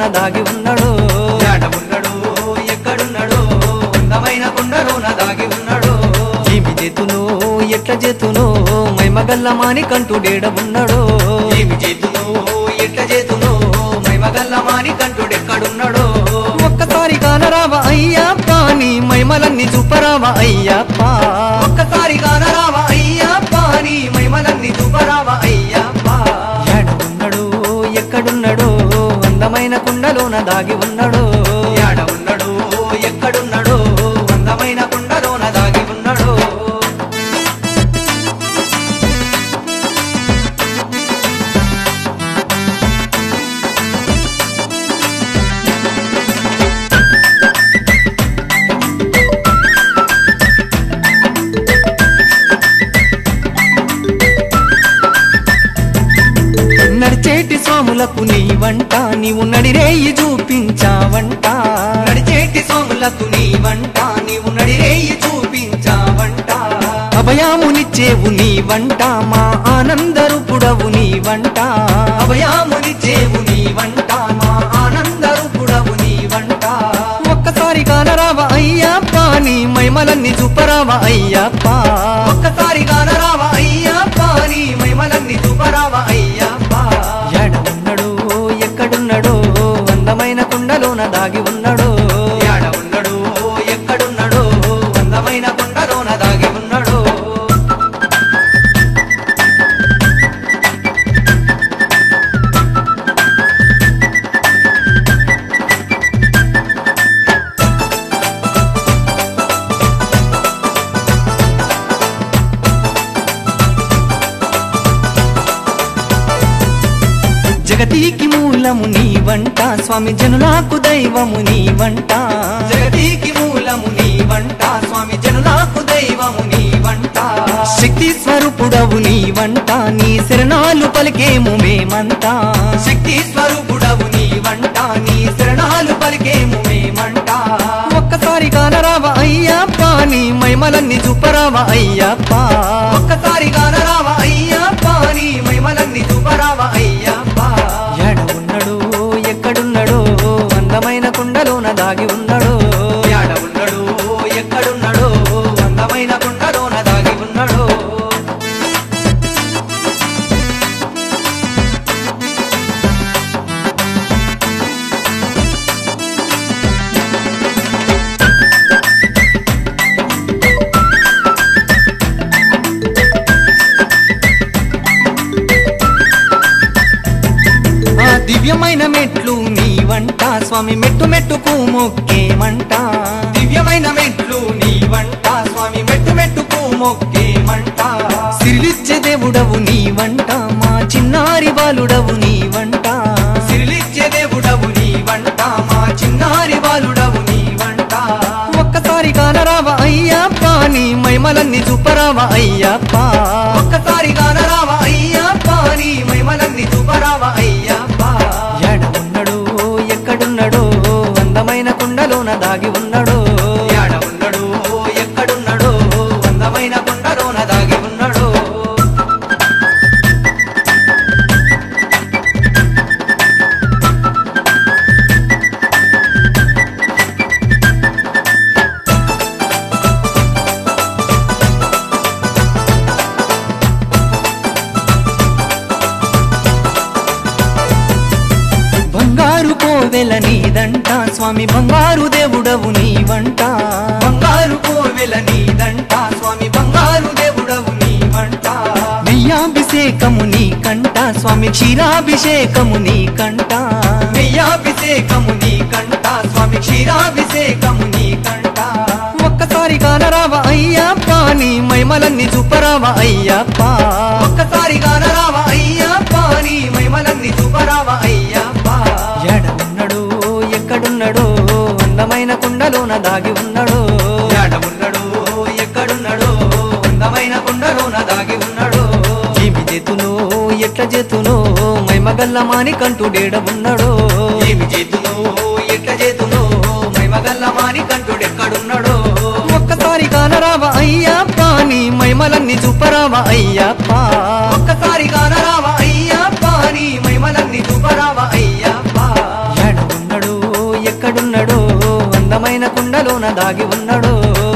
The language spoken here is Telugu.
దాగి ఉన్నాడు యాడ ఉన్నాడు ఎక్కడున్నాడు అందమైన కుండలోన దాగి ఉన్నాడు ఏమి చేతును ఎట్ల చేతును మైమగల్ల మాని కంటుడేడ ఉన్నాడు ఏమి చేతును ఎట్ల చేతును మైమగల్ల మాని కంటుడెక్కడున్నాడు ఒక్కసారి కానరావా అయ్యప్ప నీ మైమలన్నీ చూపరావా అయ్యప్ప ఒక్కసారి కానరావా అయ్యప్ప నీ మైమలన్నీ చూపరావా అయ్యప్ప ఏడ ఉన్నాడు ఎక్కడున్నాడు అందమైన కుండలోన దాగి ఉన్నాడు యాడ ఉన్నాడు ఎక్కడున్నాడు అందమైన కుండలోన దాగి ఉన్నాడు నడిచేటి స్వాములకు నీ వంట నీవు నడిరేయి చూపించావంట నడిచేటి సోములకు నీ వంట నీవు నడిరేయి చూపించావంట అభయామునిచ్చేవు నీ వంట మా ఆనందరుపుడవు నీ వంట అభయాముని చేవు నీ వంట మా ఆనందరూపుడవు నీ వంట ఒక్కసారి కానరావా అయ్యప్ప నీ మైమలన్నీ చూపరావా అయ్యప్ప ఒక్కసారి కానరావా అయ్యప్ప నీ మైమలన్నీ చూపరావా అయ్యప్ప ఏడ ఉన్నాడు ఎక్కడున్నాడు అందమైన కుండలోన దాగి ఉన్నాడు యాడ ఉన్నాడు ఎక్కడున్నాడు అందమైన కొండలోన దాగి ఉన్నాడు జగతికి మూలము నీ వంట స్వామి జనులకు దైవము నీ వంట జగతికి మూలము నీ వంట స్వామి జనులకు దైవము నీ వంట శక్తి స్వరూపుడవు నీ వంట నీ శరణాలు పలికేము మేమంతా శక్తి స్వరూపుడవు నీ వంట నీ శరణాలు పలికేము మేమంట ఒక్కసారి కానరావా అయ్యప్ప నీ మైమలన్నీ చూపరావా అయ్యప్ప ఒక్కసారి కానరావా అయ్యప్ప నీ మైమలన్నీ చూపరావా అయ్యప్ప ఏడ ఉన్నాడు ఎక్కడున్నాడు అందమైన కుండలోన దాగి ఉన్నాడు యాడ ఉన్నాడు ఎక్కడున్నాడు అందమైన కొండలోన దాగి ఉన్నాడు ఆ దివ్యమైన మెట్లు నీ వంట స్వామి మెట్టు మెట్టుకు మొక్కేమంట దివ్యమైన మెట్లు నీ వంట స్వామి మెట్టు మెట్టుకు మొక్కేమంట సిరిలిచ్చే దేవుడవు నీ వంట మా చిన్నారి బాలుడవు నీ వంట సిరిలిచ్చే దేవుడవు నీ వంట మా చిన్నారి బాలుడవు నీ వంట ఒక్కసారి కానరావా అయ్యప్ప నీ మైమలన్నీ చూపరావా అయ్యప్ప ఒక్కసారి కానరావా అయ్యప్ప నీ మైమలన్నీ చూపరావా అయ్యప్ప ఏడ ఉన్నాడు ఎక్కడున్నాడు అందమైన కుండలోన దాగి ఉన్నాడు యాడ ఉన్నాడు ఎక్కడున్నాడు అందమైన కొండలోన దాగి ఉన్నాడు బంగారు కోవెల నీదంట స్వామి బంగారు దేవుడవు నీ వంట బంగారు కోవెల నీదంట స్వామి బంగారు దేవుడవు నీ వంట నెయ్యాభిషేకము నీ కంట స్వామి క్షీరాభిషేకము నీ కంట నెయ్యాభిషేకము నీ కంట స్వామి క్షీరాభిషేకము నీ కంట ఒక్కసారి కానరావా అయ్యప్ప నీ మైమలన్నీ చూపరావా అయ్యప్ప ఒక్కసారి కానరావా అయ్యప్ప నీ మైమలన్నీ చూపరావా అయ్యప్ప ఏడ ఉన్నాడు ఎక్కడున్నాడు అందమైన కుండలోన దాగి ఉన్నాడు యాడ ఉన్నాడు ఎక్కడున్నాడు అందమైన కొండలోన దాగి ఉన్నాడు ఏమి చేతును ఎట్ల చేతును మైమగల్ల మాని కంటుడేడ ఉన్నాడు ఏమి చేతును ఎట్ల చేతును మైమగల్ల మాని కంటుడెక్కడున్నాడు ఒక్కసారి కానరావా అయ్యప్ప నీ మైమలన్నీ చూపరావా అయ్యప్ప ఒక్కసారి కానరావా అయ్యప్ప నీ మైమలన్నీ చూపరావా అయ్యప్ప ఏడ కొండలోన దాగి ఉన్నాడో